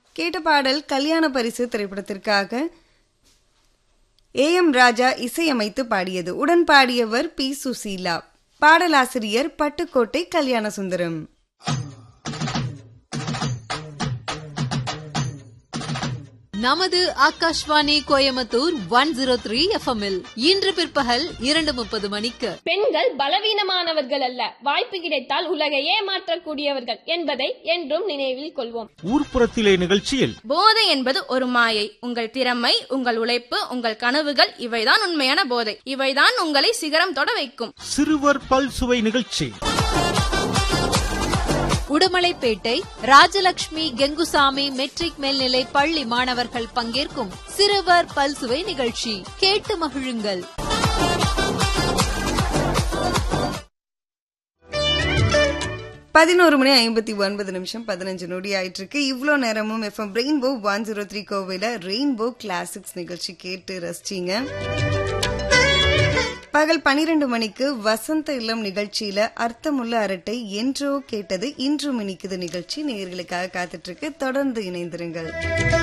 கேட்ட பாடல் கல்யாண பரிசு திரைப்படத்திற்காக ஏ எம் ராஜா இசையமைத்து பாடியது உடன் பாடியவர் பி சுசீலா பாடலாசிரியர் பட்டுக்கோட்டை கல்யாண சுந்தரம் நமது Akashvani Coimbatore one zero three எஃப்எம்இல் இன்று பிற்பகல் இரண்டு முப்பது மணிக்கு பெண்கள் பலவீனமானவர்கள் அல்ல வாய்ப்பு கிடைத்தால் உலகை ஏமாற்றக்கூடியவர்கள் என்பதை என்றும் நினைவில் கொள்வோம் ஊர்ப்புறத்திலே நிகழ்ச்சியில் போதை என்பது ஒரு மாயை உங்கள் திறமை உங்கள் உழைப்பு உங்கள் கனவுகள் இவைதான் உண்மையான போதை இவைதான் உங்களை சிகரம் தொட வைக்கும் சிறுவர் பல் சுவை நிகழ்ச்சி உடுமலைப்பேட்டை ராஜலட்சுமி கெங்குசாமி மெட்ரிக் மேல்நிலை பள்ளி மாணவர்கள் பங்கேற்கும் சிறுவர் பல்சுவை நிகழ்ச்சி கேட்டு மகிழுங்கள் பதினோரு மணி ஐம்பத்தி ஒன்பது நிமிஷம் பதினஞ்சு நொடி ஆயிட்டு இருக்கு இவ்வளோ நேரமும் FM rainbow one zero three கோவையில் ரெயின்போ கிளாசிக்ஸ் நிகழ்ச்சி கேட்டு ரசிச்சீங்க பகல் பனிரெண்டு மணிக்கு வசந்த இல்லம் நிகழ்ச்சியில அர்த்தமுள்ள அரட்டை என்றோ கேட்டது இன்றும் இனிக்குது நிகழ்ச்சி நேயர்களுக்காக காத்துட்டு இருக்கு தொடர்ந்து இணைந்திருங்கள்